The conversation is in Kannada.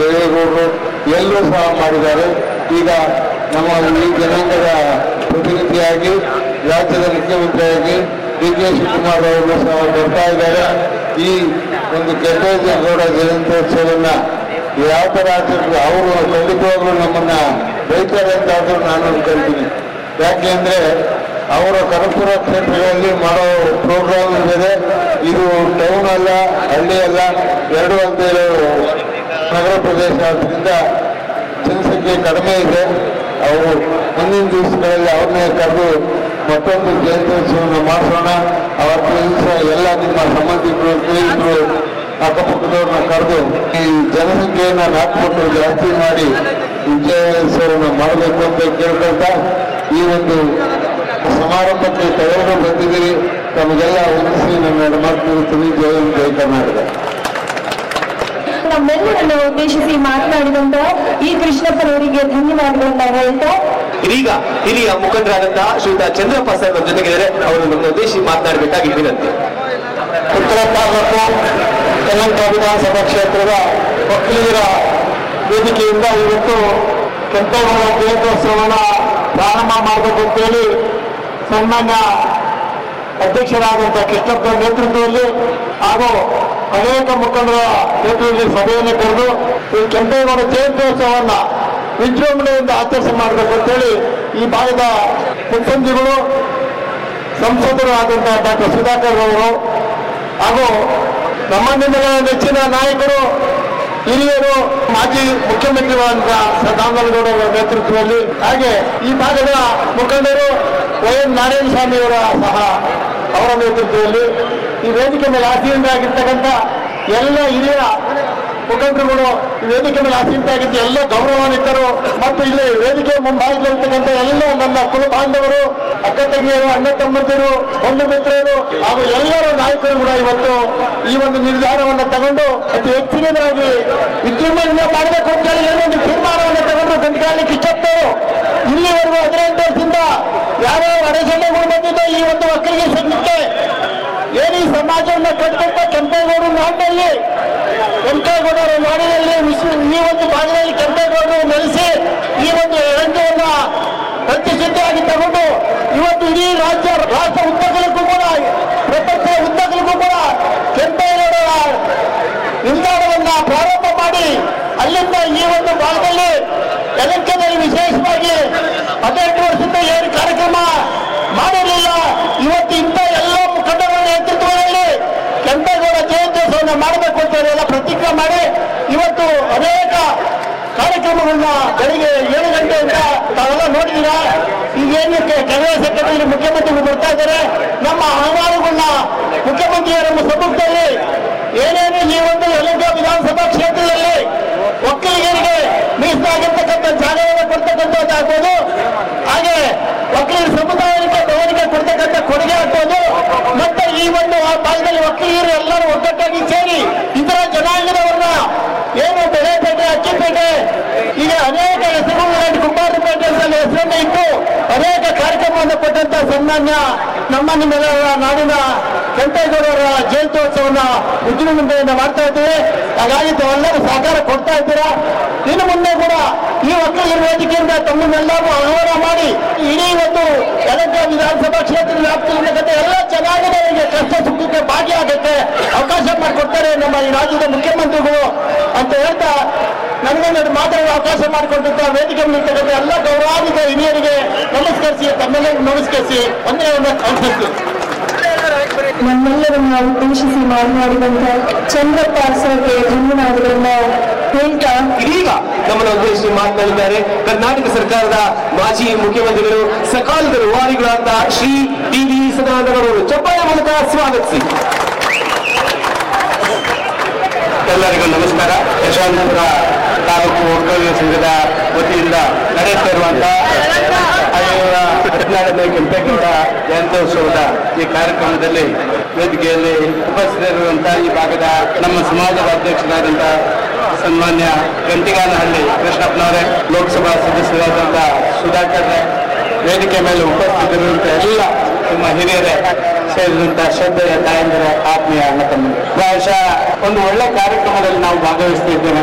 ದೇವೇಗೌಡರು ಎಲ್ಲರೂ ಸಹ ಮಾಡಿದ್ದಾರೆ ಈಗ ನಮ್ಮ ಈ ಜನಾಂಗದ ಪ್ರತಿನಿಧಿಯಾಗಿ ರಾಜ್ಯದ ಮುಖ್ಯಮಂತ್ರಿಯಾಗಿ ಡಿ ಕೆ ಶಿವಕುಮಾರ್ ಅವರು ಸಹ ಬರ್ತಾ ಇದ್ದಾರೆ ಈ ಒಂದು ಕೆಂಪೇಗೌಡ ಜಯಂತ್ಯೋತ್ಸವನ್ನ ಯಾವ ಥರ ಆಚರಿಸಿದ್ರು ಅವರು ಖಂಡಿತವಾಗ್ಲೂ ನಮ್ಮನ್ನ ಬೈತಾರೆ ಅಂತಾದ್ರೂ ನಾನು ಅನ್ಕೊಳ್ತೀನಿ ಯಾಕೆಂದ್ರೆ ಅವರ ಕನಕಪುರ ಕ್ಷೇತ್ರಗಳಲ್ಲಿ ಮಾಡೋ ಪ್ರೋಗ್ರಾಮ್ ಬೇರೆ ಇದು ಟೌನ್ ಅಲ್ಲ ಹಳ್ಳಿ ಅಲ್ಲ ಎರಡು ಅಂತ ಇರೋ ನಗರ ಪ್ರದೇಶ ಆದ್ರಿಂದ ಜನಸಂಖ್ಯೆ ಕಡಿಮೆ ಇದೆ ಅವರು ಮುಂದಿನ ದಿವಸಗಳಲ್ಲಿ ಅವ್ರನ್ನೇ ಕರೆದು ಮತ್ತೊಂದು ಜಯಂತ್ಯೋತ್ಸವವನ್ನು ಮಾಡಿಸೋಣ ಅವತ್ತು ದಿವಸ ಎಲ್ಲ ನಿಮ್ಮ ಸಂಬಂಧಿಕರು ಸ್ನೇಹಿತರು ಅಕ್ಕಪಕ್ಕದವ್ರನ್ನ ಕರೆದು ಈ ಜನಸಂಖ್ಯೆಯನ್ನ ನಾಲ್ಕು ಜಾಸ್ತಿ ಮಾಡಿ ವಿಜಯೋತ್ಸವವನ್ನು ಮಾಡಬೇಕು ಅಂತ ಕೇಳ್ಕೊಳ್ತಾ ಈ ಒಂದು ಸಮಾರಂಭಕ್ಕೆ ತಗೊಂಡು ಬಂದಿದ್ದೀರಿ ತಮಗೆಲ್ಲ ವಂದಿಸಿ ನನ್ನ ಎರಡು ಮಾತು ಮುಗಿಸ್ತೀನಿ ಜೈ ಹಿಂದ್, ಜೈ ಕರ್ನಾಟಕ ನಮ್ಮೆಲ್ಲರನ್ನ ಉದ್ದೇಶಿಸಿ ಮಾತನಾಡಿದಂತ ಈ ಕೃಷ್ಣಪ್ಪನವರಿಗೆ ಧನ್ಯವಾದಗಳನ್ನ ಹೇಳ್ತಾ ಇದೀಗ ಹಿರಿಯ ಮುಖಂಡರಾದಂತಹ ಶ್ರೀಯುತ ಚಂದ್ರಪ್ಪ ಸರ್ ನಮ್ಮ ಜೊತೆಗಿದ್ದಾರೆ ಅವರು ನಮ್ಮ ಉದ್ದೇಶಿಸಿ ಮಾತನಾಡಬೇಕಾಗಿ ವಿನಂತಿ ಉತ್ತರ ತಾಲೂಕು ಯಲಹಂಕ ವಿಧಾನಸಭಾ ಕ್ಷೇತ್ರದ ಒಕ್ಕಲಿಗರ ವೇದಿಕೆಯಿಂದ ಇವತ್ತು ಕೆಂಪೇಗೌಡ ಜಯಂತ್ಯೋತ್ಸವವನ್ನು ಪ್ರಾರಂಭ ಮಾಡಬೇಕು ಅಂತೇಳಿ ಸನ್ಮಾನ್ಯ ಅಧ್ಯಕ್ಷರಾದಂಥ ಕೃಷ್ಣಪ್ಪ ನೇತೃತ್ವದಲ್ಲಿ ಹಾಗೂ ಅನೇಕ ಮುಖಂಡರ ನೇತೃತ್ವದಲ್ಲಿ ಸಭೆಯನ್ನು ಕರೆದು ಈ ಕೆಂಪೇಗೌಡ ಜಯಂತ್ಯೋತ್ಸವವನ್ನು ವಿಜೃಂಭಣೆಯಿಂದ ಆಚರಿಸಿ ಮಾಡಬೇಕು ಅಂತೇಳಿ ಈ ಭಾಗದ ಮುಖ್ಯಮಂತ್ರಿಗಳು ಸಂಸದರು ಆದಂತಹ ಡಾಕ್ಟರ್ ಸುಧಾಕರ್ ಅವರು ಹಾಗೂ ನಮ್ಮ ನಿಮ್ಮೆಲ್ಲ ನೆಚ್ಚಿನ ನಾಯಕರು ಹಿರಿಯರು ಮಾಜಿ ಮುಖ್ಯಮಂತ್ರಿಗಳಾದಂತಹ ಸದಾನಂದಗೌಡ ಅವರ ನೇತೃತ್ವದಲ್ಲಿ ಹಾಗೆ ಈ ಭಾಗದ ಮುಖಂಡರು ವೈ ಎನ್ ನಾರಾಯಣ ಸ್ವಾಮಿ ಅವರ ಸಹ ಅವರ ನೇತೃತ್ವದಲ್ಲಿ ಈ ವೇದಿಕೆ ಮೇಲೆ ಆಸೀನರಾಗಿರ್ತಕ್ಕಂಥ ಎಲ್ಲ ಹಿರಿಯ ಮುಖಂಡರುಗಳು ಈ ವೇದಿಕೆ ಮೇಲೆ ಆಸೀನರಾಗಿದ್ದ ಎಲ್ಲ ಗೌರವಾನ್ವಿತರು ಮತ್ತು ಇಲ್ಲಿ ವೇದಿಕೆ ಮುಂಭಾಗದಲ್ಲಿರ್ತಕ್ಕಂಥ ಎಲ್ಲ ನನ್ನ ಕುಲ ಬಾಂಧವರು ಅಕ್ಕ ತಂಗಿಯರು ಅಣ್ಣ ತಮ್ಮಂದಿರು ಬಂಧು ಮಿತ್ರರು ಹಾಗೂ ಎಲ್ಲರ ನಾಯಕರು ಕೂಡ ಇವತ್ತು ಈ ಒಂದು ನಿರ್ಧಾರವನ್ನು ತಗೊಂಡು ಅತಿ ಹೆಚ್ಚಿನದಾಗಿ ವಿಜೃಂಭಣೆ ಮಾಡಬೇಕು ಅಂತ ಹೇಳಿ ಏನೊಂದು ತೀರ್ಮಾನವನ್ನು ತಗೊಂಡು ಗಂಟೆಗಾಲಕ್ಕೆ ಇಷ್ಟಪಟ್ಟರು ಇಲ್ಲಿವರೆಗೂ ಹದಿನೆಂಟು ವರ್ಷದಿಂದ ಯಾವ್ಯಾವ ಅಡೆತಡೆಗಳು ಬಂದಿದೆ ಈ ಒಂದು ಒಕ್ಕಲಿಗೆ ಸಂಘಕ್ಕೆ ಏನು ಈ ಸಮಾಜವನ್ನು ಕಟ್ಟಿಕೊಂಡ ಕೆಂಪೇಗೌಡರು ನಾಡಿನಲ್ಲಿ ಕೆಂಪೇಗೌಡರ ನಾಡಿನಲ್ಲಿ ವಿಶ್ವ ಈ ಒಂದು ಭಾಗದಲ್ಲಿ ಕೆಂಪೇಗೌಡರು ನೆಲೆಸಿ ಈ ಒಂದು ರಂಗವನ್ನ ಪ್ರತಿಷ್ಠಿತೆಯಾಗಿ ತಗೊಂಡು ಇವತ್ತು ಇಡೀ ರಾಜ್ಯ ರಾಷ್ಟ್ರ ಉದ್ದಗಲಕ್ಕೂ ಕೂಡ ಪ್ರಪಂಚ ಉದ್ದಗಲಕ್ಕೂ ಕೂಡ ಕೆಂಪೇಗೌಡರ ನಿಲ್ದಾಣವನ್ನ ಪ್ರಾರಂಭ ಮಾಡಿ ಅಲ್ಲಿಂದ ಈ ಒಂದು ಭಾಗದಲ್ಲಿ ಯಲಂಕದಲ್ಲಿ ವಿಶೇಷವಾಗಿ ಹದಿನೆಂಟು ವರ್ಷದಿಂದ ಏನು ಕಾರ್ಯಕ್ರಮ ಮಾಡಿರಲಿಲ್ಲ ಇವತ್ತು ಇಂಥ ಎಲ್ಲ ಮುಖಂಡರ ನೇತೃತ್ವದಲ್ಲಿ ಕೆಂಪೇಗೌಡ ಜಯಂತ್ಯೋತ್ಸವನ್ನ ಮಾಡಬೇಕು ಅಂತ ಹೇಳಿ ಎಲ್ಲ ಪ್ರತಿಜ್ಞೆ ಮಾಡಿ ಇವತ್ತು ಅನೇಕ ಕಾರ್ಯಕ್ರಮಗಳನ್ನ ಬೆಳಿಗ್ಗೆ ಏಳು ಗಂಟೆಯಿಂದ ತಾವೆಲ್ಲ ನೋಡಿದ್ದೀರಾ ಈಗೇನು ಕನ್ನಡ ಸೆಕ್ರೆಟರಿ ಮುಖ್ಯಮಂತ್ರಿಗಳು ಬರ್ತಾ ಇದ್ದಾರೆ ನಮ್ಮ ಅಹವಾಲುಗಳನ್ನ ಮುಖ್ಯಮಂತ್ರಿಯವರ ನಮ್ಮ ಸಮ್ಮುಖದಲ್ಲಿ ಏನೇನು ಈ ಒಂದು ಯಲಹಂಕ ವಿಧಾನಸಭಾ ಕ್ಷೇತ್ರದಲ್ಲಿ ಒಕ್ಕಲಿಗರಿಗೆ ಮೀಸಲಾಗಿರ್ತಕ್ಕಂಥ ಜಾಗವನ್ನು ಕೊಡ್ತಕ್ಕಂಥದ್ದಾಗ್ಬೋದು ಹಾಗೆ ಒಕ್ಕಲಿಗರ ಸಮುದಾಯಕ್ಕೆ ಭವನಿಗೆ ಕೊಡ್ತಕ್ಕಂಥ ಕೊಡುಗೆ ಆಗ್ಬೋದು ಮತ್ತೆ ಈ ಒಂದು ಆ ಭಾಗದಲ್ಲಿ ಒಕ್ಕಲಿಗರು ಎಲ್ಲರೂ ಒಗ್ಗಟ್ಟಾಗಿ ಸೇರಿ ಇತರ ಜನಾಂಗದವರನ್ನ ಏನು ಬೆಳೆಪೇಟೆ ಅಕ್ಕಿಪೇಟೆ ಈಗ ಅನೇಕ ಹೆಸರುಗಳು ಕುಂಬಾರಪೇಟೆ ಹೆಸರನ್ನು ಇಟ್ಟು ಅನೇಕ ಕಾರ್ಯಕ್ರಮವನ್ನು ಕೊಟ್ಟಂತ ಸನ್ಮಾನ್ಯ ನಮ್ಮ ನಿಮ್ಮೆಲ್ಲರ ನಾಡಿನ ಕೆಂಪೇಗೌಡರ ಜಯಂತ್ಯೋತ್ಸವನ್ನ ವಿಜೃಂಭಣೆಯಿಂದ ಮಾಡ್ತಾ ಇದ್ದೀವಿ ಹಾಗಾಗಿ ತಾವೆಲ್ಲರೂ ಸಹಕಾರ ಕೊಡ್ತಾ ಇದ್ದೀರಾ ಇನ್ನು ಮುಂದೆ ಕೂಡ ಈ ಒಕ್ಕಲಿಗರ ವೇದಿಕೆಯಿಂದ ತಮ್ಮನ್ನೆಲ್ಲರೂ ಅನುವಾದ ಮಾಡಿ ಇಡೀ ಒಂದು ಯಲಹಂಕ ವಿಧಾನಸಭಾ ಕ್ಷೇತ್ರದ ವ್ಯಾಪ್ತಿಯಲ್ಲಿರ್ತಕ್ಕಂಥ ಎಲ್ಲ ಜನಾಂಗದವರಿಗೆ ಕಷ್ಟ ಸುಖಕ್ಕೆ ಭಾಗಿಯಾಗಕ್ಕೆ ಅವಕಾಶ ಮಾಡಿಕೊಡ್ತಾರೆ ನಮ್ಮ ಈ ರಾಜ್ಯದ ಮುಖ್ಯಮಂತ್ರಿಗಳು ಅಂತ ಹೇಳ್ತಾ ನನಗೊಂದು ಮಾತಾಡಲು ಅವಕಾಶ ಮಾಡಿಕೊಟ್ಟಂತ ವೇದಿಕೆ ಮೇಲಿರ್ತಕ್ಕಂಥ ಎಲ್ಲ ಗೌರವಾನ್ವಿತ ಹಿರಿಯರಿಗೆ ನಮಸ್ಕರಿಸಿ ತಮ್ಮೆಲ್ಲರಿಗೂ ನಮಸ್ಕರಿಸಿ ವಂದನೆಯನ್ನು ಅರ್ಪಿಸ್ತೀನಿ ನಮ್ಮೆಲ್ಲರನ್ನ ಉದ್ದೇಶಿಸಿ ಮಾತನಾಡಿದಂತ ಚಂದ್ರಪ್ಪ ಸರ್ಗೆ ಧನ್ಯವಾದಗಳನ್ನ ಹೇಳ್ತಾ ಇದೀಗ ನಮ್ಮನ್ನು ಉದ್ದೇಶಿಸಿ ಮಾತನಾಡಿದ್ದಾರೆ ಕರ್ನಾಟಕ ಸರ್ಕಾರದ ಮಾಜಿ ಮುಖ್ಯಮಂತ್ರಿಗಳು ಸಕಾಲದ ರೂವಾರಿಗಳಾದ ಶ್ರೀ ಟಿ ವಿ ಸದಾನಂದಗೌಡರು ಚಪ್ಪಾಳೆ ಮೂಲಕ ಸ್ವಾಗತಿಸಿ ಎಲ್ಲರಿಗೂ ನಮಸ್ಕಾರ ಯಶವಂತಪುರ ತಾಲೂಕು ಒಕ್ಕಲಿಗ ಸಂಘದ ವತಿಯಿಂದ ನಡೆಯುತ್ತಾ ಇರುವಂತಹ ಐನೂರ ಹದಿನಾರನೇ ಕೆಂಪೇಗೌಡ ಜಯಂತ್ಯೋತ್ಸವದ ಈ ಕಾರ್ಯಕ್ರಮದಲ್ಲಿ ವೇದಿಕೆಯಲ್ಲಿ ಉಪಸ್ಥಿತರಿರುವಂತಹ ಈ ಭಾಗದ ನಮ್ಮ ಸಮಾಜದ ಅಧ್ಯಕ್ಷರಾದಂತಹ ಸನ್ಮಾನ್ಯ ಗಂಟಿಗಾನಹಳ್ಳಿ ಕೃಷ್ಣಪ್ಪನವರೇ ಲೋಕಸಭಾ ಸದಸ್ಯರಾದಂಥ ಸುಧಾಕರ್ ವೇದಿಕೆ ಮೇಲೆ ಉಪಸ್ಥಿತರಿರುವಂತಹ ಎಲ್ಲ ನಿಮ್ಮ ಹಿರಿಯರೇ ಸೇರಿದಂತ ಶ್ರದ್ಧೆಯ ತಾಯಂದಿರ ಆತ್ಮೀಯ ಅಣ್ಣ ತಮ್ಮ ಪ್ರಾಯಶಃ ಒಂದು ಒಳ್ಳೆ ಕಾರ್ಯಕ್ರಮದಲ್ಲಿ ನಾವು ಭಾಗವಹಿಸ್ತಿದ್ದೇವೆ